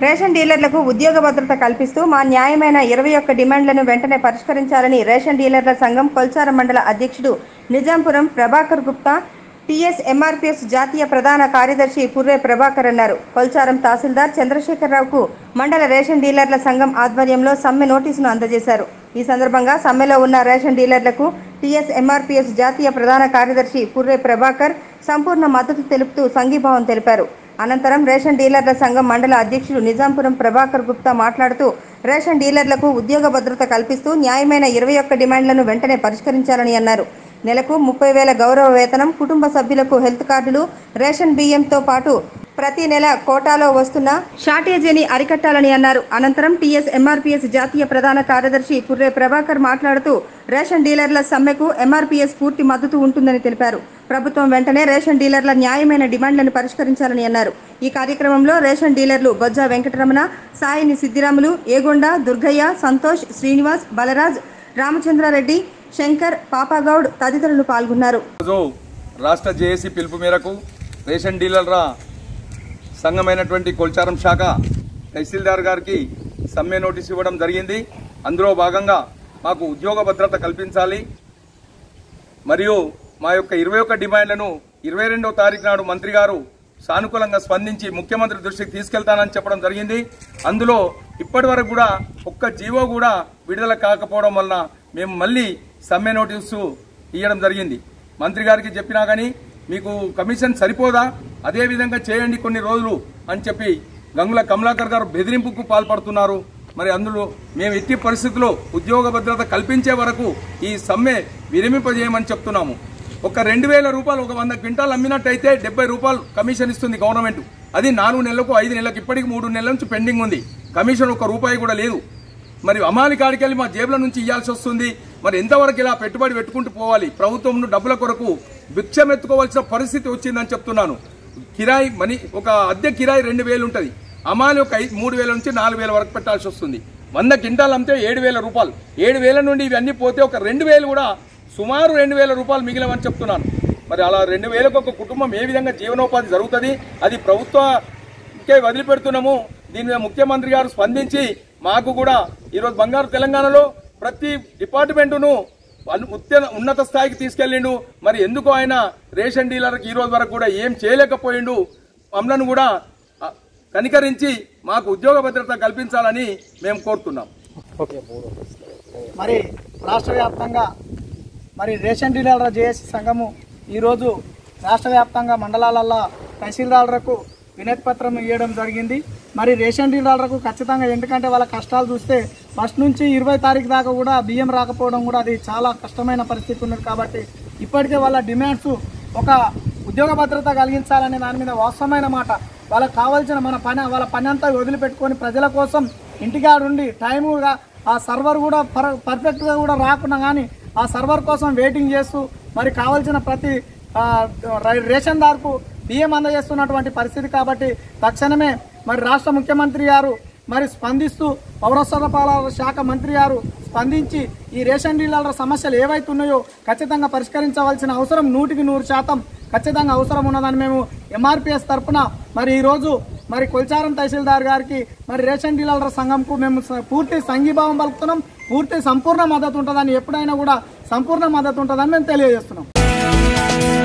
ration డీలర్లకు ఉద్యోగ భద్రత కల్పిస్తూ మా న్యాయమైన ఇరవై ఒక్క డిమాండ్లను వెంటనే పరిష్కరించాలని రేషన్ డీలర్ల సంఘం కొల్చార మండల అధ్యక్షుడు నిజాంపురం ప్రభాకర్ గుప్తా టీఎస్ ఎంఆర్పీఎస్ జాతీయ ప్రధాన కార్యదర్శి పుర్రే ప్రభాకర్ అన్నారు కొల్చారం తహసీల్దార్ చంద్రశేఖరరావుకు మండల రేషన్ డీలర్ల సంఘం ఆధ్వర్యంలో సమ్మె నోటీసును అందజేశారు ఈ సందర్భంగా సమ్మెలో ఉన్న రేషన్ డీలర్లకు టీఎస్ ఎంఆర్పీఎస్ జాతీయ ప్రధాన కార్యదర్శి పుర్రే ప్రభాకర్ సంపూర్ణ మద్దతు తెలుపుతూ సంఘీభావం తెలిపారు అనంతరం రేషన్ డీలర్ల సంఘం మండల అధ్యక్షుడు నిజాంపురం ప్రభాకర్ గుప్తా మాట్లాడుతూ రేషన్ డీలర్లకు ఉద్యోగ భద్రత కల్పిస్తూ న్యాయమైన ఇరవై ఒక్క డిమాండ్లను వెంటనే పరిష్కరించాలని అన్నారు నెలకు ముప్పై వేల గౌరవ వేతనం కుటుంబ సభ్యులకు హెల్త్ కార్డులు రేషన్ బియ్యంతో పాటు ప్రతి నెల కోటాలో వస్తున్న షార్టేజీని అరికట్టాలని అన్నారు అనంతరం టీఎస్ ఎంఆర్పీఎస్ జాతీయ ప్రధాన కార్యదర్శి పుర్రే ప్రభాకర్ మాట్లాడుతూ రేషన్ డీలర్ల సమ్మెకు ఎంఆర్పీఎస్ పూర్తి మద్దతు ఉంటుందని తెలిపారు ప్రభుత్వం వెంటనే రేషన్ డీలర్ల న్యాయమైన డిమాండ్లను పరిష్కరించాలని అన్నారు ఈ కార్యక్రమంలో రేషన్ డీలర్లు బొజ్జా వెంకటరమణ సాయిని సిద్దిరాములు ఏగొండ దుర్గయ్య సంతోష్ శ్రీనివాస్ బలరాజ్ రామచంద్రారెడ్డి శంకర్ పాపాగౌడ్ తదితరులు పాల్గొన్నారు రోజు రాష్ట్ర జేఏసీ పిలుపు మేరకు రేషన్ డీలర్ల సంఘమైనటువంటి కొల్చారం శాఖ తహసీల్దార్ గారికి సమ్మె నోటీస్ ఇవ్వడం జరిగింది అందులో భాగంగా మాకు ఉద్యోగ భద్రత కల్పించాలి మరియు మా యొక్క ఇరవై ఒక్క డిమాండ్లను ఇరవై రెండవ తారీఖు నాడు మంత్రి గారు సానుకూలంగా స్పందించి ముఖ్యమంత్రి దృష్టికి తీసుకెళ్తానని చెప్పడం జరిగింది అందులో ఇప్పటి వరకు కూడా ఒక్క జీవో కూడా విడుదల కాకపోవడం వలన మేము మళ్ళీ సమ్మె నోటీసు ఇవ్వడం జరిగింది మంత్రి గారికి చెప్పినా కానీ మీకు కమిషన్ సరిపోదా అదే విధంగా చేయండి కొన్ని రోజులు అని చెప్పి గంగుల కమలాకర్ గారు బెదిరింపుకు పాల్పడుతున్నారు మరి అందులో మేము ఎట్టి పరిస్థితుల్లో ఉద్యోగ భద్రత కల్పించే వరకు ఈ సమ్మె విరమింపజేయమని చెప్తున్నాము ఒక రెండు వేల రూపాయలు ఒక వంద క్వింటాలు అమ్మినట్టయితే డెబ్బై రూపాయలు కమిషన్ ఇస్తుంది గవర్నమెంట్ అది నాలుగు నెలలకు ఐదు నెలలకు ఇప్పటికి మూడు నెలల నుంచి పెండింగ్ ఉంది కమిషన్ ఒక రూపాయి కూడా లేదు మరి అమాలి కాడికెళ్ళి మా జేబుల నుంచి ఇవ్వాల్సి వస్తుంది మరి ఎంతవరకు ఇలా పెట్టుబడి పెట్టుకుంటూ పోవాలి ప్రభుత్వం డబ్బుల కొరకు భిక్షం ఎత్తుకోవాల్సిన పరిస్థితి వచ్చిందని చెప్తున్నాను కిరాయి మనీ ఒక అద్దె కిరాయి రెండు వేలు ఉంటుంది అమాలి ఒక ఐదు మూడు వేల నుంచి నాలుగు వేల వరకు పెట్టాల్సి వస్తుంది వంద క్వింటాలు అమ్మితే ఏడు వేల రూపాయలు ఏడు వేల నుండి ఇవన్నీ పోతే ఒక రెండు వేలు కూడా సుమారు రెండు వేల రూపాయలు మిగిలవని చెప్తున్నాను మరి అలా రెండు వేలకు ఒక కుటుంబం ఏ విధంగా జీవనోపాధి జరుగుతుంది అది ప్రభుత్వకే వదిలిపెడుతున్నాము దీని మీద ముఖ్యమంత్రి గారు స్పందించి మాకు కూడా ఈరోజు బంగారు తెలంగాణలో ప్రతి డిపార్ట్మెంటును అను- ఉత్త- ఉన్నత స్థాయికి తీసుకెళ్లిండు మరి ఎందుకు ఆయన రేషన్ డీలర్కి ఈ రోజు వరకు కూడా ఏం చేయలేకపోయిండు మమ్మలను కూడా ఆ, కనికరించి మాకు ఉద్యోగ భద్రత కల్పించాలని మేము కోరుతున్నాం మరి రాష్ట్ర వ్యాప్తంగా మరి రేషన్ డీలర్ల జేఏసీ సంఘము ఈరోజు రాష్ట్ర వ్యాప్తంగా మండలాలలో తహసీల్దారులకు వినతి పత్రం ఇవ్వడం జరిగింది మరి రేషన్ డీలర్లకు ఖచ్చితంగా ఎందుకంటే వాళ్ళ కష్టాలు చూస్తే ఫస్ట్ నుంచి ఇరవై తారీఖు దాకా కూడా బియ్యం రాకపోవడం కూడా అది చాలా కష్టమైన పరిస్థితి ఉన్నది కాబట్టి ఇప్పటికే వాళ్ళ డిమాండ్స్ ఒక ఉద్యోగ భద్రత కలిగించాలనే దాని మీద వాస్తవమైన మాట వాళ్ళకి కావాల్సిన మన పని వాళ్ళ పని అంతా వదిలిపెట్టుకొని ప్రజల కోసం ఇంటికాడుండి టైముగా ఆ సర్వర్ కూడా పర్ పర్ఫెక్ట్గా కూడా రాకున్నా కానీ ఆ సర్వర్ కోసం వెయిటింగ్ చేస్తూ మరి కావాల్సిన ప్రతి ఆ, రే- రేషన్ దారుకు బియ్యం అందజేస్తున్నటువంటి పరిస్థితి కాబట్టి తక్షణమే మరి రాష్ట్ర ముఖ్యమంత్రి గారు మరి స్పందిస్తూ పౌర సరఫరాల శాఖ మంత్రి గారు స్పందించి ఈ రేషన్ డీలర్ల సమస్యలు ఏవైతే ఉన్నాయో ఖచ్చితంగా పరిష్కరించవలసిన అవసరం నూటికి నూరు శాతం ఖచ్చితంగా అవసరం ఉన్నదని మేము ఎంఆర్పిఎస్ తరఫున మరి ఈరోజు మరి కొల్చారం తహసీల్దార్ గారికి మరి రేషన్ డీలర్ల సంఘంకు మేము స- పూర్తి సంఘీభావం పలుకుతున్నాం పూర్తి సంపూర్ణ మద్దతు ఉంటుందని ఎప్పుడైనా కూడా సంపూర్ణ మద్దతు ఉంటుందని మేము తెలియజేస్తున్నాం